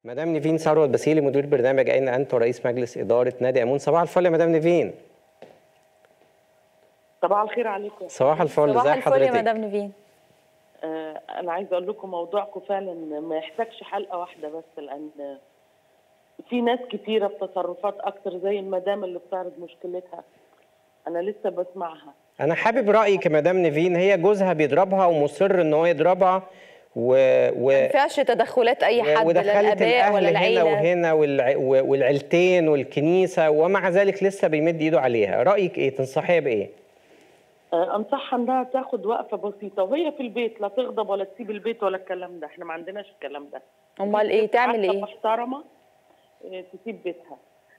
مدام نيفين ثروت بسيلي مدير برنامج أين أنت ورئيس مجلس إدارة نادي أمون صباح الفل يا مدام نيفين صباح الخير عليكم صباح الفل صباح ازي الفل يا حضرتك مدام نيفين آه انا عايزه اقول لكم موضوعكم فعلا ما يحتاجش حلقه واحده بس لان في ناس كتيره بتصرفات اكتر زي المدام اللي بتعرض مشكلتها انا لسه بسمعها أنا حابب رأيك يا مدام نيفين هي جوزها بيضربها ومصر إن هو يضربها و... و... ما ينفعش تدخلات اي حد لا ودخلت الاباء ولا الأهل هنا العيله وهنا والع... و- والعيلتين والكنيسة ومع ذلك لسه بيمد إيده عليها رأيك إيه تنصحيها بإيه؟ آه انصحها انها تاخد وقفه بسيطه وهي في البيت لا تغضب ولا تسيب البيت ولا الكلام ده احنا ما عندناش الكلام ده امال ايه تعمل عارفة ايه محترمه آه، تسيب بيتها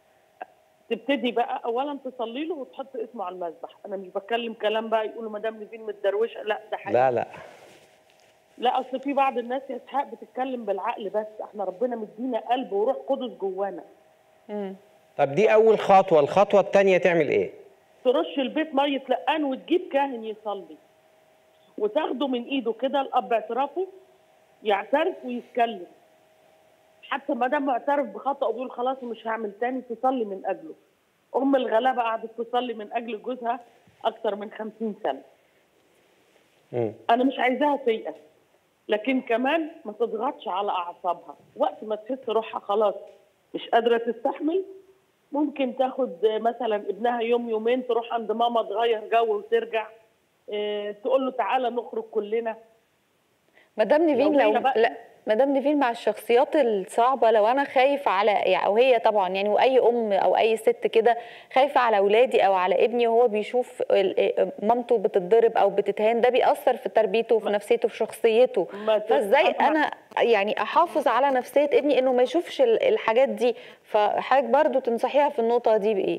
تبتدي بقى اولا تصلي له وتحط اسمه على المذبح انا مش بتكلم كلام بقى يقولوا مدام نيفين متدروشه لا ده حقيقي لا لا لا اصل في بعض الناس يا اسحاق بتتكلم بالعقل بس احنا ربنا مدينا قلب وروح قدس جوانا مم. طب دي أول خطوة الخطوة التانية تعمل إيه؟ ترش البيت ميه لقان وتجيب كاهن يصلي وتاخده من ايده كده الاب اعترافه يعترف ويتكلم حتى ما دام معترف بخطأه وبيقول خلاص مش هعمل تاني تصلي من اجله ام الغلابه قعدت تصلي من اجل جوزها اكتر من خمسين سنه مم. انا مش عايزاها تيأس لكن كمان ما تضغطش على اعصابها وقت ما تحس روحها خلاص مش قادره تستحمل ممكن تاخد مثلا ابنها يوم يومين تروح عند ماما تغير جو وترجع إيه، تقول له تعالى نخرج كلنا مدام نيفين لو لو هي بقى- لا مدام نيفين مع الشخصيات الصعبه لو انا خايفه على يعني او هي طبعا يعني واي ام او اي ست كده خايفه على اولادي او على ابني وهو بيشوف ال- مامته بتتضرب او بتتهان ده بيأثر في تربيته وفي نفسيته في شخصيته ما ت- فازاي طبعاً. انا يعني احافظ على نفسيه ابني انه ما يشوفش ال- الحاجات دي فحضرتك برضو تنصحيها في النقطه دي بايه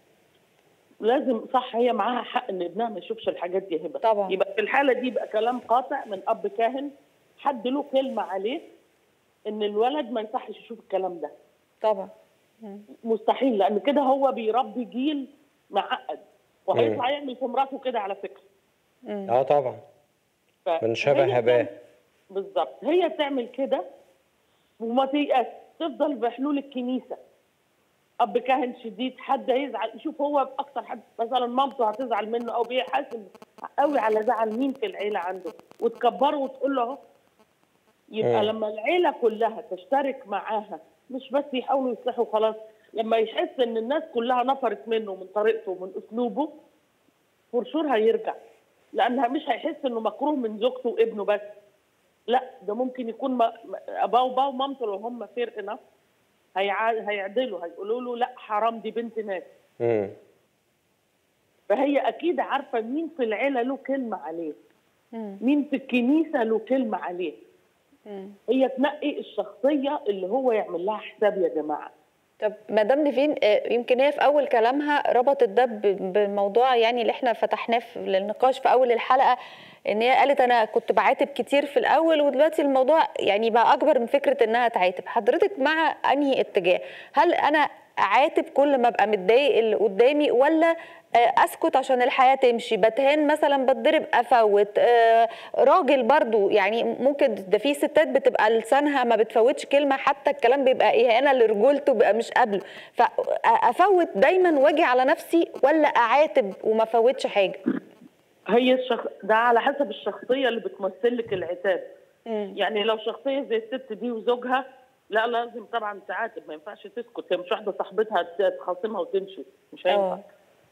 لازم صح هي معاها حق ان ابنها ما يشوفش الحاجات دي هبه طبعاً. يبقى في الحاله دي يبقى كلام قاطع من اب كاهن حد له كلمه عليه ان الولد ما يصحش يشوف الكلام ده طبعا مستحيل لان كده هو بيربي جيل معقد وهيطلع يعمل في مراته كده على فكره اه طبعا ف- من شبه هي هباه. تعمل- بالظبط هي تعمل كده وما تيأس تفضل بحلول الكنيسه اب كاهن شديد حد هيزعل شوف هو اكتر حد مثلا مامته هتزعل منه او بيحاسب قوي على زعل مين في العيله عنده وتكبره وتقول له اهو يبقى مم. لما العيله كلها تشترك معاها مش بس يحاولوا يصلحوا خلاص لما يحس ان الناس كلها نفرت منه من طريقته ومن اسلوبه فرشور هيرجع لانها مش هيحس انه مكروه من زوجته وابنه بس لا ده ممكن يكون ما- ما- اباه وباه ومامته لو هم فير انف هيعدلوا هيقولوا له لا حرام دي بنت ناس مم. فهي اكيد عارفه مين في العيله له كلمه عليه مم. مين في الكنيسه له كلمه عليه مم. هي تنقي الشخصيه اللي هو يعمل لها حساب يا جماعه طب مدام نيفين آه، يمكن هي في اول كلامها ربطت ده ب- بالموضوع يعني اللي احنا فتحناه في النقاش في اول الحلقه ان هي قالت انا كنت بعاتب كتير في الاول ودلوقتي الموضوع يعني بقى اكبر من فكره انها تعاتب حضرتك مع انهي اتجاه هل انا اعاتب كل ما ابقى متضايق اللي قدامي ولا آه، اسكت عشان الحياه تمشي بتهان مثلا بتضرب افوت آه، راجل برضو يعني ممكن ده في ستات بتبقى لسانها ما بتفوتش كلمه حتى الكلام بيبقى اهانه لرجولته بيبقى مش قبله فافوت دايما واجي على نفسي ولا اعاتب وما افوتش حاجه هي الشخ... ده على حسب الشخصيه اللي بتمثل لك العتاب مم. يعني لو شخصيه زي الست دي وزوجها لا لازم طبعا تعاتب ما ينفعش تسكت هي مش واحده صاحبتها تخاصمها وتمشي مش هينفع اه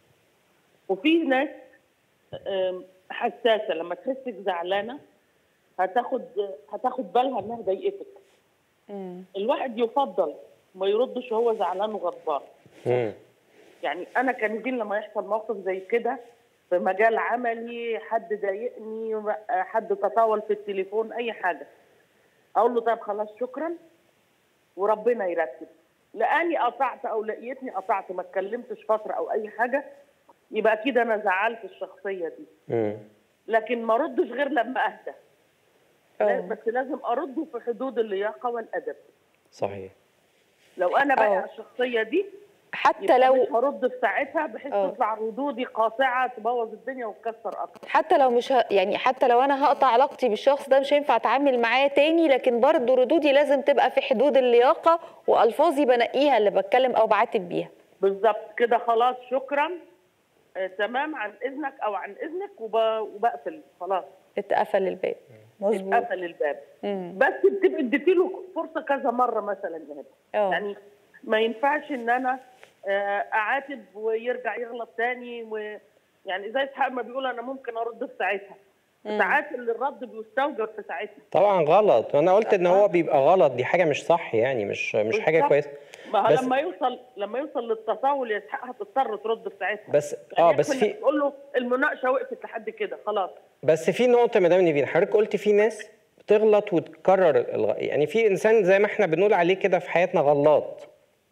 وفي ناس آم، حساسه لما تحسك زعلانه هتاخد هتاخد بالها انها ضايقتك مم. الواحد يفضل ما يردش وهو زعلان وغضبان مم. يعني انا كان يجي لما يحصل موقف زي كده في مجال عملي حد ضايقني حد تطاول في التليفون اي حاجه اقول له طيب خلاص شكرا وربنا يرتب لاني قطعت او لقيتني قطعت ما اتكلمتش فتره او اي حاجه يبقى اكيد انا زعلت الشخصيه دي مم. لكن ما ردش غير لما اهدى اه بس لازم ارده في حدود اللياقه والادب صحيح لو انا بقى أه. الشخصيه دي حتى يبقى لو مش هرد في ساعتها بحيث آه. تطلع ردودي قاطعه تبوظ الدنيا وتكسر اكتر حتى لو مش ه... يعني حتى لو انا هقطع علاقتي بالشخص ده مش هينفع اتعامل معاه تاني لكن برضه ردودي لازم تبقى في حدود اللياقه والفاظي بنقيها اللي بتكلم او بعاتب بيها بالظبط كده خلاص شكرا آه تمام عن اذنك او عن اذنك وب... وبقفل خلاص اتقفل الباب مظبوط اتقفل الباب مم. بس بتبقى اديتي له فرصه كذا مره مثلا يا هبه اه يعني ما ينفعش ان انا آه، اعاتب ويرجع يغلط تاني و يعني زي اسحاق ما بيقول انا ممكن ارد في ساعتها ساعات اللي الرد بيستوجب في ساعتها طبعا غلط وانا قلت ان هو بيبقى غلط دي حاجه مش صح يعني مش مش حاجه بالظبط. كويسه ما هو بس- لما يوصل لما يوصل للتطاول يا اسحاق هتضطر ترد في ساعتها بس يعني اه بس يكفي في إنك تقول له المناقشه وقفت لحد كده خلاص بس في نقطة مدام نيفين حضرتك قلت في ناس بتغلط وتكرر الغ... يعني في انسان زي ما احنا بنقول عليه كده في حياتنا غلط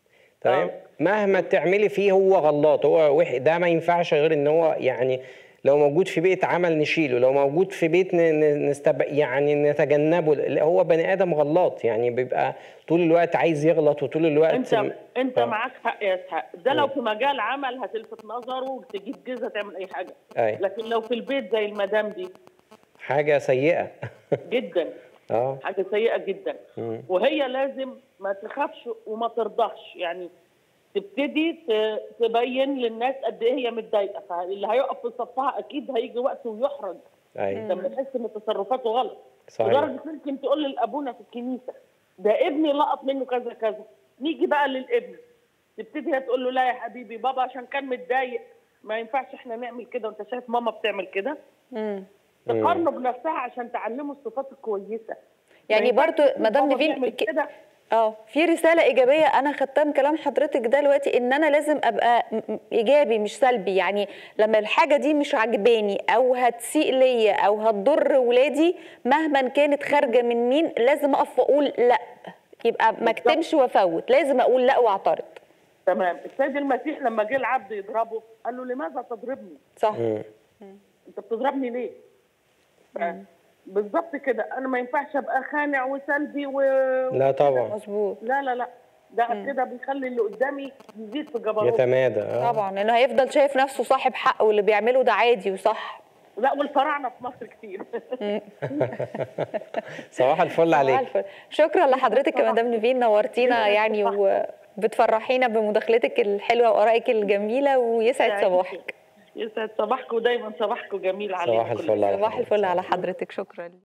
تمام آه. مهما تعملي فيه هو غلط هو وح... ده ما ينفعش غير ان هو يعني لو موجود في بيئة عمل نشيله لو موجود في بيت ن... ن- نستب... يعني نتجنبه لا، هو بني ادم غلط يعني بيبقى طول الوقت عايز يغلط وطول الوقت انت انت آه. معاك حق يا اسحاق ده لو في مجال عمل هتلفت نظره وتجيب جزء تعمل اي حاجه أي. لكن لو في البيت زي المدام دي حاجة سيئة جدا اه حاجه سيئه جدا مم. وهي لازم ما تخافش وما ترضاش يعني تبتدي ت- تبين للناس قد ايه هي متضايقه فاللي هيقف في صفها اكيد هيجي وقت ويحرج اي لما يحس ان تصرفاته غلط صحيح. لدرجه ممكن تقول لابونا في الكنيسه ده ابني لقط منه كذا كذا نيجي بقى للابن تبتدي هي تقول له لا يا حبيبي بابا عشان كان متضايق ما ينفعش احنا نعمل كده وانت شايف ماما بتعمل كده مم. تقارنه بنفسها عشان تعلمه الصفات الكويسه يعني ما ينفعش برضو تقول مدام بابا نيفين بيعمل ك- كده اه في رساله ايجابيه انا خدتها من كلام حضرتك ده دلوقتي ان انا لازم ابقى م- م- ايجابي مش سلبي يعني لما الحاجه دي مش عجباني او هتسيء ليا او هتضر ولادي مهما كانت خارجه من مين لازم اقف واقول لا يبقى ما بالظبط. اكتمش وافوت لازم اقول لا واعترض تمام السيد المسيح لما جه العبد يضربه قال له لماذا تضربني؟ صح مم. انت بتضربني ليه؟ ف- بالظبط كده انا ما ينفعش ابقى خانع وسلبي و لا طبعا مظبوط لا لا لا ده كده بيخلي اللي قدامي يزيد في جبروته يتمادى اه طبعا لانه هيفضل شايف نفسه صاحب حق واللي بيعمله ده عادي وصح لا والفراعنه في مصر كتير صباح الفل عليك الفل. شكرا لحضرتك يا مدام نيفين نورتينا يعني وبتفرحينا بمداخلتك الحلوه وارائك الجميله ويسعد صباحك يسعد صباحكم ودايما صباحكم جميل عليكم صباح الفل على صباح حضرتك. الفل على حضرتك شكرا